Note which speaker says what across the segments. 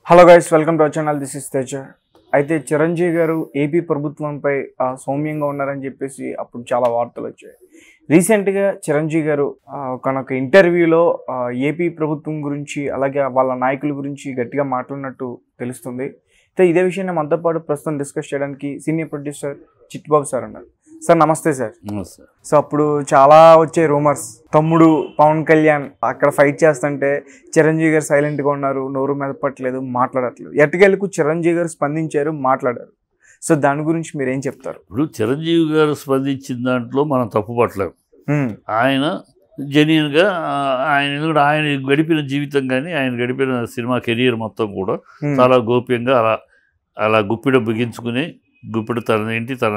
Speaker 1: Hello guys welcome to our channel this is Teja అయితే చిరంజీవి గారు AP ప్రభుత్వంపై ఆ, సౌమ్యంగా ఉన్నారని చెప్పేసి అప్పుడు చాలా వార్తలు వచ్చాయి రీసెంట్గా చిరంజీవి గారు ఆ, ఒకనొక ఇంటర్వ్యూలో ఆ, ఏపీ ప్రభుత్వం గురించి అలాగే వాళ్ళ నాయకుల గురించి గట్టిగా మాట్లాడినట్టు తెలుస్తుంది అయితే ఇదే విషయాన్ని మనతో పాటు ప్రస్తుతం డిస్కస్ చేయడానికి సీనియర్ ప్రొడ్యూసర్ చిట్బాబు సార్ ఉన్నారు సార్ నమస్తే సార్
Speaker 2: సార్
Speaker 1: సో అప్పుడు చాలా వచ్చే రూమర్స్ తమ్ముడు పవన్ కళ్యాణ్ అక్కడ ఫైట్ చేస్తుంటే చిరంజీవి గారు silent గా ఉన్నారు నోరు మెదపట్లేదు మాట్లాడట్లేదు ఎట్టగెళ్ళకు చిరంజీవి గారు స్పందించారు మాట్లాడారు సో దాని గురించి మీరు ఏం చెప్తారు
Speaker 2: ఇప్పుడు చిరంజీవి గారు స్పందించిన దాంట్లో మనం తప్పుపట్టలేం
Speaker 1: ఉమ్,
Speaker 2: ఆయన జెన్యున్గా ఆయన ఎందుకంటే ఆయన గడిపిన జీవితం కానీ ఆయన గడిపిన సినిమా కెరియర్ మొత్తం కూడా
Speaker 1: ఉమ్,
Speaker 2: చాలా గోప్యంగా అలా అలా గుప్పిడ బిగించుకుని గుప్పిడ తన ఏంటి తన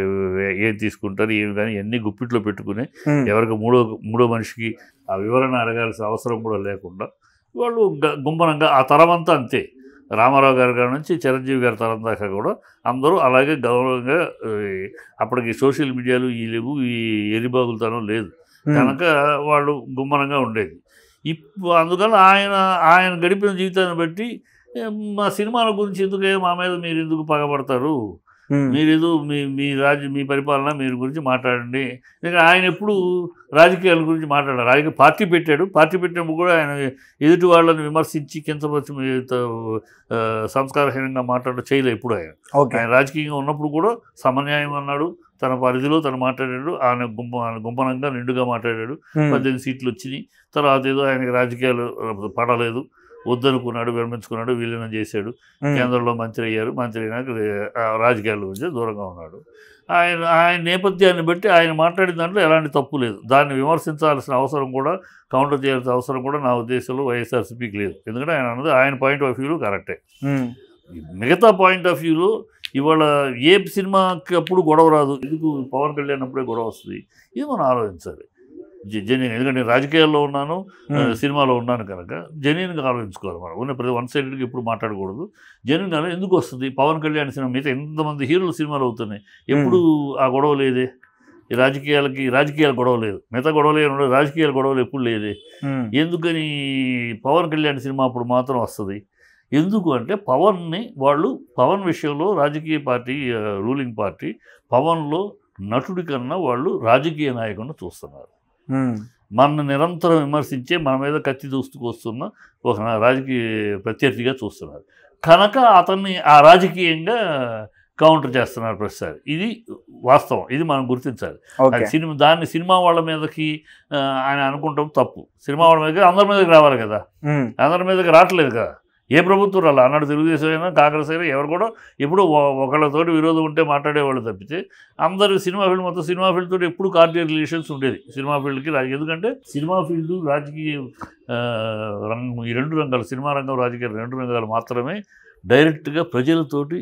Speaker 2: ఏం తీసుకుంటారు ఏమి కానీ అన్ని గుప్పిట్లో పెట్టుకుని
Speaker 1: ఉమ్,
Speaker 2: ఎవరికి మూడో మూడో మనిషికి ఆ వివరణ అడగాల్సిన అవసరం కూడా లేకుండా వాళ్ళు గ- గుంభనంగా ఆ తరం అంతా అంతే రామారావు గారి గారి నుంచి చిరంజీవి గారి తరం దాకా కూడా అందరూ అలాగే గౌరవంగా ఆ, అప్పటికి సోషల్ మీడియాలు ఈ లేవు ఈ ఎరిబాగులతనం లేదు
Speaker 1: ఉమ్,
Speaker 2: కనుక వాళ్ళు గుమ్మనంగా ఉండేది ఇప్పుడు అందుకని ఆయన ఆయన గడిపిన జీవితాన్ని బట్టి "ఏ, మా సినిమాల గురించి ఎందుకు మా మీద మీరు ఎందుకు పగబడతారు
Speaker 1: ఉమ్,
Speaker 2: మీరు ఏదో మీ మీ రాజ్య మీ పరిపాలన మీరు గురించి మాట్లాడండి ఇంకా ఆయన ఎప్పుడు రాజకీయాల గురించి మాట్లాడారు రాజకీయ పార్టీ పెట్టాడు పార్టీ పెట్టినప్పుడు కూడా ఆయన ఎదుటి వాళ్ళని విమర్శించి కించపరిచి మీ- త- ఆ, సంస్కారహీనంగా మాట్లాడడం చేయలే ఎప్పుడు ఆయన
Speaker 1: ఓకే
Speaker 2: ఆయన రాజకీయంగా ఉన్నప్పుడు కూడా సమన్యాయం అన్నాడు తన పరిధిలో తను మాట్లాడాడు ఆయన గుంప ఆయన గుంపనంగా నిండుగా మాట్లాడాడు
Speaker 1: ఉమ్,
Speaker 2: పద్దెనిమిది సీట్లు వచ్చినాయి తర్వాత ఏదో ఆయనకి రాజకీయాలు పడలేదు వద్దనుకున్నాడు విరమించుకున్నాడు విలీనం చేశాడు
Speaker 1: ఉమ్,
Speaker 2: కేంద్రంలో మంత్రి అయ్యారు మంత్రి అయినాక ఆ రాజకీయాల గురించి దూరంగా ఉన్నాడు ఆయన ఆయన నేపథ్యాన్ని బట్టి ఆయన మాట్లాడిన దాంట్లో ఎలాంటి తప్పు లేదు దాన్ని విమర్శించాల్సిన అవసరం కూడా కౌంటర్ చేయాల్సిన అవసరం కూడా నా ఉద్దేశంలో వైఎస్ఆర్సీపీకి లేదు ఎందుకంటే ఆయన అన్నది ఆయన పాయింట్ ఆఫ్ వ్యూలో కరెక్టే
Speaker 1: ఉమ్,
Speaker 2: మిగతా పాయింట్ ఆఫ్ వ్యూలో ఇవాళ ఏ సినిమాకి అప్పుడు గొడవ రాదు ఎందుకు పవన్ కళ్యాణ్ అప్పుడే గొడవ వస్తుంది ఇది మనం ఆలోచించాలి జెన్యున్ ఎందుకంటే నేను రాజకీయాల్లో ఉన్నాను ఆ,
Speaker 1: ఉమ్,
Speaker 2: సినిమాలో ఉన్నాను కనుక జెన్యున్గా ఆలోచించుకోవాలి మనం ఉన్న ప్రతి వన్ సైడెడ్గా ఎప్పుడు మాట్లాడకూడదు జెన్యున్గా ఎందుకు వస్తుంది పవన్ కళ్యాణ్ సినిమా మిగతా ఎంతమంది హీరోలు సినిమాలు అవుతున్నాయి ఎప్పుడు ఆ గొడవ లేదే ఈ రాజకీయాలకి రాజకీయాల గొడవ లేదు మిగతా గొడవలు ఏమి ఉండవు రాజకీయాల గొడవలు ఎప్పుడు లేదే
Speaker 1: ఉమ్,
Speaker 2: ఎందుకని పవన్ కళ్యాణ్ సినిమా అప్పుడు మాత్రం వస్తుంది ఎందుకు అంటే పవన్ని వాళ్ళు పవన్ విషయంలో రాజకీయ పార్టీ ఆ, రూలింగ్ పార్టీ పవన్లో నటుడి కన్నా వాళ్ళు రాజకీయ నాయకుడిని చూస్తున్నారు
Speaker 1: ఉమ్,
Speaker 2: మన నిరంతరం విమర్శించే మన మీద కత్తి దూస్తుకు వస్తున్న ఒక నా- రాజకీయ ప్రత్యర్థిగా చూస్తున్నారు కనుక అతన్ని ఆ రాజకీయంగా కౌంటర్ చేస్తున్నారు ప్రతిసారి ఇది వాస్తవం ఇది మనం గుర్తించాలి
Speaker 1: ఓకే
Speaker 2: అది సినిమా దాన్ని సినిమా వాళ్ళ మీదకి ఆ, ఆయన అనుకుంటాం తప్పు సినిమా వాళ్ళ మీదకి అందరి మీదకి రావాలి కదా
Speaker 1: ఉమ్,
Speaker 2: అందరి మీదకి రావట్లేదు కదా ఏ ప్రభుత్వం రాలి అన్నాడు తెలుగుదేశం అయినా కాంగ్రెస్ అయినా ఎవరు కూడా ఎప్పుడు ఒకళ్ళతోటి విరోధం ఉంటే మాట్లాడేవాళ్ళు తప్పితే అందరు సినిమా ఫీల్డ్ మొత్తం సినిమా ఫీల్డ్ తోటి ఎప్పుడు కార్డియల్ రిలేషన్స్ ఉండేది సినిమా ఫీల్డ్కి రాజకీయ ఎందుకంటే సినిమా ఫీల్డ్ రాజకీయ ఆ, రంగం ఈ రెండు రంగాలు సినిమా రంగం రాజకీయ రెండు రంగాలు మాత్రమే డైరెక్ట్గా ప్రజలతోటి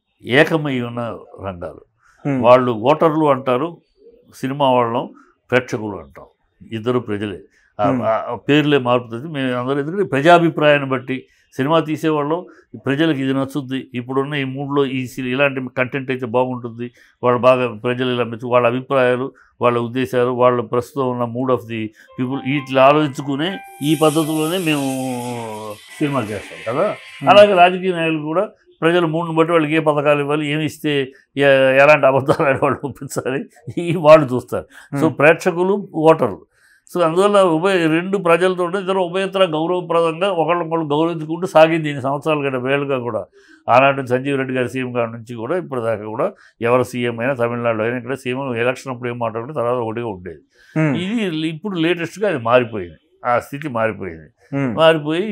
Speaker 2: ఏకమై ఉన్న రంగాలు
Speaker 1: ఉమ్,
Speaker 2: వాళ్ళు ఓటర్లు అంటారు సినిమా వాళ్ళం ప్రేక్షకులు అంటాం ఇద్దరు ప్రజలే ఆ-
Speaker 1: Hmm.
Speaker 2: ఆ పేర్లే మారుతుంది మేము అందరూ ఎందుకంటే ప్రజాభిప్రాయాన్ని బట్టి సినిమా తీసేవాళ్ళం ప్రజలకు ఇది నచ్చుద్ది ఇప్పుడున్న ఈ మూడ్లో ఈ సి- ఇలాంటి కంటెంట్ అయితే బాగుంటుంది వాళ్ళు బాగా ప్రజలు ఇలా మెచ్చు వాళ్ళ అభిప్రాయాలు వాళ్ళ ఉద్దేశాలు వాళ్ళ ప్రస్తుతం ఉన్న మూడ్ ఆఫ్ ది పీపుల్ ఇట్లా ఆలోచించుకునే ఈ పద్ధతిలోనే మేము సినిమా చేస్తాం కదా అలాగే రాజకీయ నాయకులు కూడా ప్రజల మూడుని బట్టి వాళ్ళకి ఏ పథకాలు ఇవ్వాలి ఏమి ఇస్తే ఎ- ఎలాంటి అబద్ధాలు ఆడే వాళ్ళు ఒప్పించాలి ఈ వాళ్ళు చూస్తారు సో
Speaker 1: ఉమ్,
Speaker 2: ప్రేక్షకులు ఓటర్లు సో అందువల్ల ఉభయ రెండు ప్రజలతో ఇద్దరు ఉభయతర గౌరవప్రదంగా ఒకళ్ళొకళ్ళు గౌరవించుకుంటూ సాగింది ఇన్ని సంవత్సరాల కంటే వేలుగా కూడా ఆనాటి సంజీవ్ రెడ్డి గారి సీఎం గారి నుంచి కూడా ఇప్పటిదాకా కూడా ఎవరు సీఎం అయినా తమిళనాడులో అయినా ఇక్కడ సీఎం ఎలక్షన్ అప్పుడు ఏం మాట్లాడుకుంటే తర్వాత ఒకటిగా ఉండేది
Speaker 1: ఉమ్,
Speaker 2: ఇది ఇప్పుడు లేటెస్ట్గా అది మారిపోయింది ఆ స్థితి మారిపోయింది
Speaker 1: ఉమ్,
Speaker 2: మారిపోయి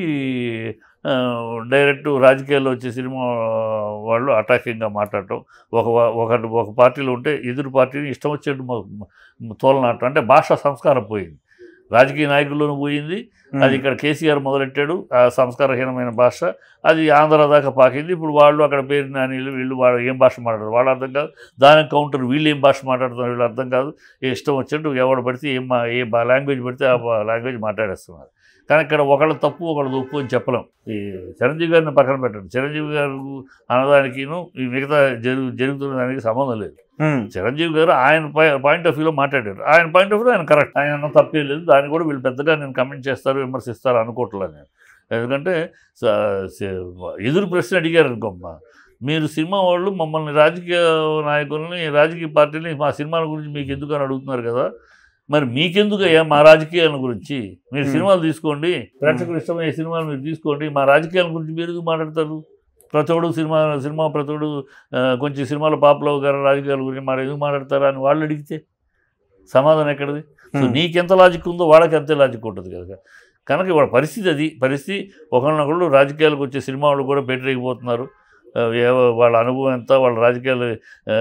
Speaker 2: ఆ, డైరెక్ట్ రాజకీయాల్లో వచ్చే సినిమా వాళ్ళు అటాకింగ్గా మాట్లాడటం ఒక ఒక ఒక పార్టీలో ఉంటే ఎదురు పార్టీని ఇష్టం వచ్చేట్టు మొ- తోలనాటం అంటే భాషా సంస్కారం పోయింది రాజకీయ నాయకుల్లోనూ పోయింది
Speaker 1: ఉమ్,
Speaker 2: అది ఇక్కడ కేసీఆర్ మొదలెట్టాడు ఆ సంస్కారహీనమైన భాష అది ఆంధ్ర దాకా పాకింది ఇప్పుడు వాళ్ళు అక్కడ పేరు నానీళ్ళు వీళ్ళు వాళ్ళు ఏం భాష మాట్లాడరు వాళ్ళు అర్థం కాదు దానికి కౌంటర్ వీళ్ళు ఏం భాష మాట్లాడుతున్నారు వీళ్ళు అర్థం కాదు ఏ ఇష్టం వచ్చినట్టు ఎవడు పడితే ఏం మా- ఏ బా- లాంగ్వేజ్ పడితే ఆ బా- లాంగ్వేజ్ మాట్లాడేస్తున్నారు కానీ ఇక్కడ ఒకళ్ళ తప్పు ఒకళ్ళ తప్పు అని చెప్పలేం ఈ చిరంజీవి గారిని పక్కన పెట్టండి చిరంజీవి గారు అన్నదానికిను ఈ మిగతా జరుగు జరుగుతున్న దానికి సంబంధం లేదు
Speaker 1: ఉమ్,
Speaker 2: చిరంజీవి గారు ఆయన పాయింట్ ఆఫ్ వ్యూలో మాట్లాడారు ఆయన పాయింట్ ఆఫ్ వ్యూ ఆయన కరెక్ట్ ఆయన అన్న తప్పే లేదు దాన్ని కూడా వీళ్ళు పెద్దగా నేను కమెంట్ చేస్తారు విమర్శిస్తారు అనుకోవట్లేదు నేను ఎందుకంటే స- స- ఎదురు ప్రశ్న అడిగారు అనుకోమ్మా మీరు సినిమా వాళ్ళు మమ్మల్ని రాజకీయ నాయకుల్ని రాజకీయ పార్టీని మా సినిమాల గురించి మీకు ఎందుకు అని అడుగుతున్నారు కదా మరి మీకెందుకు అయ్యా మా రాజకీయాల గురించి మీరు
Speaker 1: Hmm.
Speaker 2: సినిమాలు తీసుకోండి ప్రేక్షకులు ఇష్టమయ్యే సినిమాలు మీరు తీసుకోండి మా రాజకీయాల గురించి మీరు ఎందుకు మాట్లాడతారు ప్రతోడు సినిమా సినిమా ప్రతోడు ఆ, కొంచెం సినిమాలో పాపులవ్ గారు రాజకీయాల గురించి మరి ఎందుకు మాట్లాడతారా అని వాళ్ళు అడిగితే సమాధానం ఎక్కడిది సో నీకెంత లాజిక్ ఉందో వాళ్ళకి అంతే లాజిక్ ఉంటుంది కదా కనుక ఇవాళ పరిస్థితి అది పరిస్థితి ఒకరినొకళ్ళు రాజకీయాలకు వచ్చే సినిమా వాళ్ళు కూడా పెట్టలేకపోతున్నారు ఆ, ఏ- వాళ్ళ అనుభవం ఎంత వాళ్ళ రాజకీయాలు ఆ,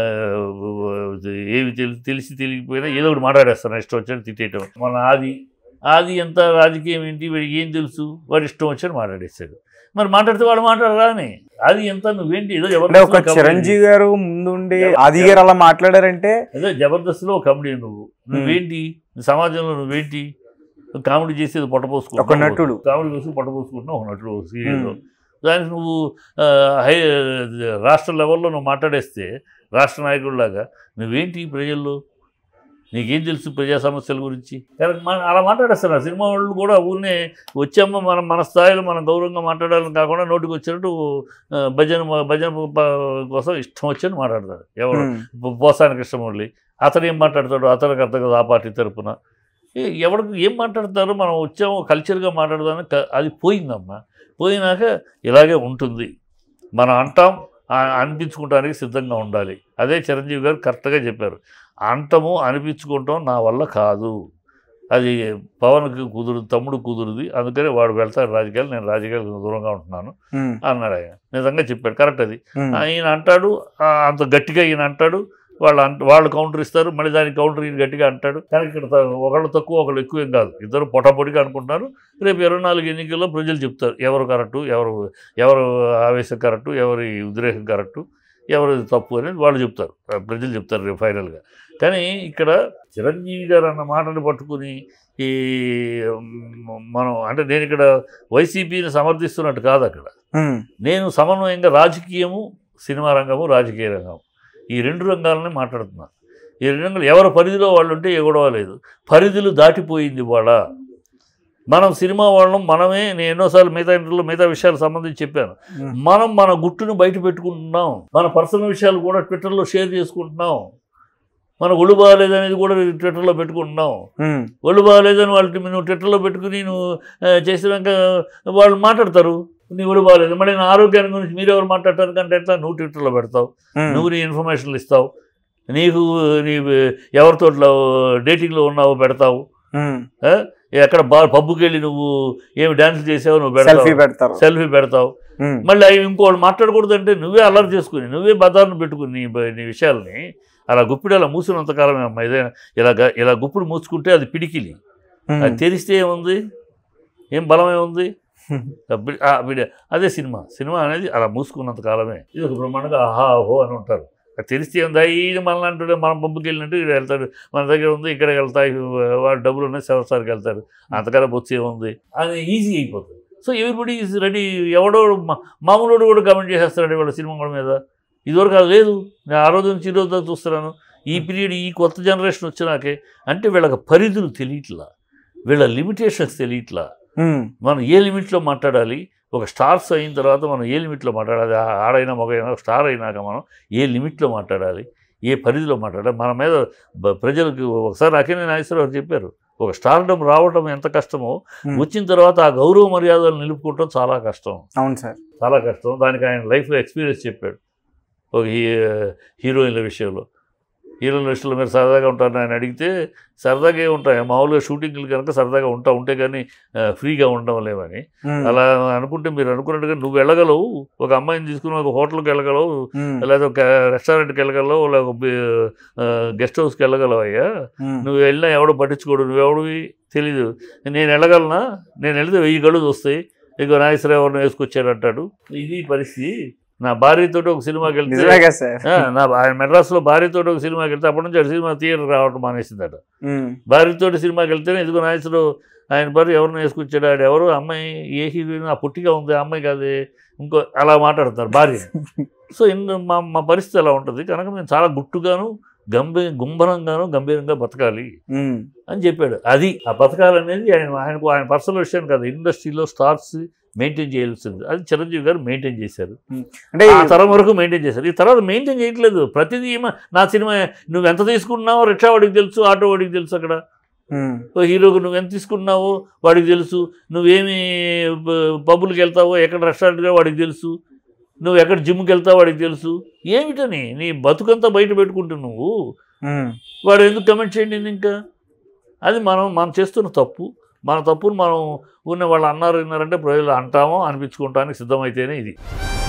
Speaker 2: ఏవి తెలి తెలిసి తెలియకపోయినా ఏదో ఒకటి మాట్లాడేస్తారు ఇష్టం వచ్చాడు తిట్టేయటం మన ఆది ఆది ఎంత రాజకీయం ఏంటి వాడికి ఏం తెలుసు వాడు ఇష్టం వచ్చాడు మాట్లాడేస్తాడు మరి మాట్లాడితే వాడు మాట్లాడరా అని అది ఎంత నువ్వేంటి ఏదో
Speaker 1: అంటే ఒక
Speaker 2: జబర్దస్త్
Speaker 1: చిరంజీవి గారు ముందుండి ఆది గారు అలా మాట్లాడారంటే
Speaker 2: అదే జబర్దస్త్లో ఒక కామెడీ నువ్వు నువ్వేంటి సమాజంలో నువ్వేంటి కామెడీ చేసేది పొట్టపోసుకుంటున్నావు
Speaker 1: ఒక నటుడు.
Speaker 2: కామెడీ చేసి పొట్టపోసుకుంటున్నావు ఒక నటుడు సీరియల్లో దానికి నువ్వు ఆ, హై రాష్ట్ర లెవెల్లో నువ్వు మాట్లాడేస్తే రాష్ట్ర నాయకుడిలాగా నువ్వేంటి ప్రజల్లో నీకేం తెలుసు ప్రజా సమస్యల గురించి కనుక మన అలా మాట్లాడేస్తారు ఆ సినిమా వాళ్ళు కూడా ఊరినే వచ్చామో మనం మన స్థాయిలో మనం గౌరవంగా మాట్లాడాలని కాకుండా నోటికి వచ్చినట్టు ఆ, భజన భజన ప- కోసం ఇష్టం వచ్చని మాట్లాడతారు ఎవరు
Speaker 1: ఉమ్,
Speaker 2: పో- పోసాని కృష్ణమురళి అతను ఏం మాట్లాడతాడు అతనికి అర్థం కదా ఆ పార్టీ తరపున ఏ, ఎవరికి ఏం మాట్లాడతారో మనం వచ్చాము కల్చర్గా మాట్లాడదామని క- అది పోయిందమ్మా పోయినాక ఇలాగే ఉంటుంది మనం అంటాం ఆ- అనిపించుకోవడానికి సిద్ధంగా ఉండాలి అదే చిరంజీవి గారు కరెక్ట్గా చెప్పారు అంటము అనిపించుకుంటాం నా వల్ల కాదు అది పవన్కి కుదురు తమ్ముడు కుదురుది అందుకనే వాడు వెళ్తాడు రాజకీయాలు నేను రాజకీయాలకు దూరంగా ఉంటున్నాను
Speaker 1: ఉమ్,
Speaker 2: అన్నాడు ఆయన నిజంగా చెప్పాడు కరెక్ట్ అది
Speaker 1: ఉమ్,
Speaker 2: ఈయన అంటాడు ఆ, అంత గట్టిగా ఈయన అంటాడు వాళ్ళు అంట వాళ్ళు కౌంటర్ ఇస్తారు మళ్ళీ దానికి కౌంటర్ ఈయన గట్టిగా అంటాడు కానీ ఇక్కడ త- ఒకళ్ళు తక్కువ ఒకళ్ళు ఎక్కువ ఏం కాదు ఇద్దరు పొటాపొడిగా అనుకుంటున్నారు రేపు ఇరవై నాలుగు ఎన్నికల్లో ప్రజలు చెప్తారు ఎవరు కరెక్టు ఎవరు ఎవరు ఆవేశం కరెక్టు ఎవరి ఉద్రేకం కరెక్టు ఎవరు తప్పు అనేది వాళ్ళు చెప్తారు ఆ, ప్రజలు చెప్తారు రేపు ఫైనల్గా కానీ ఇక్కడ చిరంజీవి గారు అన్న మాటను పట్టుకుని ఈ మ్, మనం అంటే నేను ఇక్కడ వైసీపీని సమర్థిస్తున్నట్టు కాదు అక్కడ
Speaker 1: ఉమ్,
Speaker 2: నేను సమన్వయంగా రాజకీయము సినిమా రంగము రాజకీయ రంగం ఈ రెండు రంగాలని మాట్లాడుతున్నాను ఈ రెండు రంగాలు ఎవరి పరిధిలో వాళ్ళు ఉంటే ఏ గొడవ లేదు పరిధులు దాటిపోయింది వాళ్ళ మనం సినిమా వాళ్ళం మనమే నేను ఎన్నోసార్లు మిగతా ఇంటర్లో మిగతా విషయాలకు సంబంధించి చెప్పాను
Speaker 1: ఉమ్,
Speaker 2: మనం మన గుట్టును బయట పెట్టుకుంటున్నాం మన పర్సనల్ విషయాలు కూడా ట్విట్టర్లో షేర్ చేసుకుంటున్నాం మన ఒళ్ళు బాగాలేదనేది కూడా ట్విట్టర్లో పెట్టుకుంటున్నాం
Speaker 1: ఉమ్,
Speaker 2: ఒళ్ళు బాగాలేదని వాళ్ళకి నువ్వు ట్విట్టర్లో పెట్టుకుని నువ్వు ఆ, చేసినాక వాళ్ళు మాట్లాడతారు నీ ఒళ్ళు బాగాలేదు మళ్ళీ నా ఆరోగ్యాన్ని గురించి మీరెవరు మాట్లాడతారు కంటే ఎట్లా నువ్వు ట్విట్టర్లో పెడతావు
Speaker 1: ఉమ్,
Speaker 2: నువ్వు నీ ఇన్ఫర్మేషన్లు ఇస్తావు నీకు నీ ఎవరితో డేటింగ్లో ఉన్నావో పెడతావు
Speaker 1: ఉమ్,
Speaker 2: ఆ? ఎక్కడ బా పబ్బుకి వెళ్ళి నువ్వు ఏమి డ్యాన్స్ చేసావో నువ్వు
Speaker 1: సెల్ఫీ
Speaker 2: పెడతావు
Speaker 1: పెడతారు
Speaker 2: సెల్ఫీ పెడతావు
Speaker 1: ఉమ్,
Speaker 2: మళ్ళీ అవి ఇంకోటి మాట్లాడకూడదు అంటే నువ్వే అల్లరి చేసుకుని నువ్వే బదాలను పెట్టుకుని నీ బ- నీ విషయాల్ని అలా గుప్పిడి అలా మూసినంతకాలమే అమ్మ ఇదే ఇలాగ ఇలా గుప్పుడు మూసుకుంటే అది పిడికిలి
Speaker 1: ఉమ్,
Speaker 2: అది తెరిస్తే ఏముంది ఏం బలమే ఉంది ఆ బి- ఆ బిడ- అదే సినిమా సినిమా అనేది అలా మూసుకున్నంత కాలమే ఇది ఒక బ్రహ్మాండంగా ఆహా ఓహో అని ఉంటారు అది తెలిస్తే ఏముంది ఈయన మనల్ని అంటుండే మనం పంపుకి వెళ్ళినట్టు ఇక్కడ వెళ్తాడు మన దగ్గర ఉంది ఇక్కడ వెళ్తాయి వాడు డబ్బులు ఉన్నాయి సెవెన్ వెళ్తాడు అంతకన్నా బొత్తి ఏముంది అది ఈజీ అయిపోతుంది సో ఎవ్రీబడి ఈజ్ రెడీ ఎవడో మా- మామూలు కూడా కమెంట్ చేసేస్తాడు వాళ్ళ సినిమా కూడా మీద ఇదివరకు అది లేదు నేను ఆ రోజు నుంచి ఈ రోజు దాకా చూస్తున్నాను ఈ పీరియడ్ ఈ కొత్త జనరేషన్ వచ్చినాకే అంటే వీళ్ళకి పరిధులు తెలియట్లా వీళ్ళ లిమిటేషన్స్ తెలియట్లా
Speaker 1: ఉమ్,
Speaker 2: మనం ఏ లిమిట్లో మాట్లాడాలి ఒక స్టార్స్ అయిన తర్వాత మనం ఏ లిమిట్లో మాట్లాడాలి ఆ- ఆడైనా మగైనా స్టార్ అయినాక మనం ఏ లిమిట్లో మాట్లాడాలి ఏ పరిధిలో మాట్లాడాలి మన మీద బ- ప్రజలకు ఒకసారి అఖిల నాగేశ్వరరావు చెప్పారు ఒక స్టార్డమ్ రావటం ఎంత కష్టమో
Speaker 1: Hmm.
Speaker 2: వచ్చిన తర్వాత ఆ గౌరవ మర్యాదలు నిలుపుకోవటం చాలా కష్టం
Speaker 1: అవును సార్
Speaker 2: చాలా కష్టం దానికి ఆయన లైఫ్లో ఎక్స్పీరియన్స్ చెప్పాడు ఒక హీ హీరోయిన్ల విషయంలో హీరోయిన్ల విషయంలో మీరు సరదాగా ఉంటారని ఆయన అడిగితే సరదాగా ఉంటాయి మామూలుగా షూటింగ్లు కనుక సరదాగా ఉంటా ఉంటే కానీ ఆ, ఫ్రీగా ఉండడం లేవని
Speaker 1: ఉమ్,
Speaker 2: అలా అనుకుంటే మీరు అనుకున్నట్టుగా నువ్వు వెళ్ళగలవు ఒక అమ్మాయిని తీసుకుని ఒక హోటల్కి వెళ్ళగలవు
Speaker 1: ఉమ్,
Speaker 2: లేదా ఒక రెస్టారెంట్కి వెళ్ళగలవు లేదా ఒక బి- ఆ, గెస్ట్ హౌస్కి వెళ్ళగలవు అయ్యా
Speaker 1: ఉమ్,
Speaker 2: నువ్వు వెళ్ళినా ఎవడో పట్టించుకోడు నువ్వెవడివి తెలీదు నేను వెళ్ళగలనా నేను వెళితే వెయ్యి గడులు వస్తాయి ఇక నాగేశ్వర ఎవరిని వేసుకొచ్చాడు అంటాడు ఇది పరిస్థితి నా భార్యతో ఒక సినిమాకి వెళ్తే
Speaker 1: నిజమేగా సార్
Speaker 2: ఆ, నా ఆయన మెడ్రాస్లో భార్యతో ఒక సినిమాకి వెళ్తే అప్పటి నుంచి ఆ సినిమా థియేటర్ రావడం మానేసిందట
Speaker 1: ఉమ్,
Speaker 2: భార్యతోటి సినిమాకి వెళ్తేనే ఇదిగో నాయకుడు ఆయన భార్య ఎవరిని వేసుకొచ్చాడు ఆడు ఎవరు అమ్మాయి ఏ హీరోయిన్ ఆ పుట్టిగా ఉంది ఆ అమ్మాయి కాదే ఇంకో అలా మాట్లాడతారు భార్య సో ఇన్ని మా మా పరిస్థితి అలా ఉంటుంది కనుక మేము చాలా గుట్టుగాను గంభీర గుంభనంగాను గంభీరంగా బతకాలి
Speaker 1: ఉమ్,
Speaker 2: అని చెప్పాడు అది ఆ బతకాలనేది ఆయన ఆయనకు ఆయన పర్సనల్ విషయం కాదు ఇండస్ట్రీలో స్టార్స్ మెయింటైన్ చేయాల్సింది అది చిరంజీవి గారు మెయింటైన్ చేశారు
Speaker 1: అంటే
Speaker 2: ఆ తరం వరకు మెయింటైన్ చేశారు ఈ తర్వాత మెయింటైన్ చేయట్లేదు ప్రతిదీ ఏమ- నా సినిమా నువ్వు ఎంత తీసుకున్నావో రిక్షా వాడికి తెలుసు ఆటో వాడికి తెలుసు అక్కడ
Speaker 1: ఉమ్,
Speaker 2: ఓ హీరోకి నువ్వు ఎంత తీసుకున్నావో వాడికి తెలుసు నువ్వేమి ప- పబ్బులకి వెళ్తావో ఎక్కడ రెస్టారెంట్గా వాడికి తెలుసు నువ్వు ఎక్కడ జిమ్కి వెళ్తావో వాడికి తెలుసు ఏమిటని నీ బతుకంతా బయట పెట్టుకుంటు నువ్వు
Speaker 1: ఉమ్,
Speaker 2: వాడు ఎందుకు కమెంట్ చేయండి నేను ఇంకా అది మనం మనం చేస్తున్న తప్పు మన తప్పును మనం ఉన్న వాళ్ళు అన్నారు విన్నారంటే ప్రజలు అంటామో అనిపించుకుంటానికి సిద్ధమైతేనే ఇది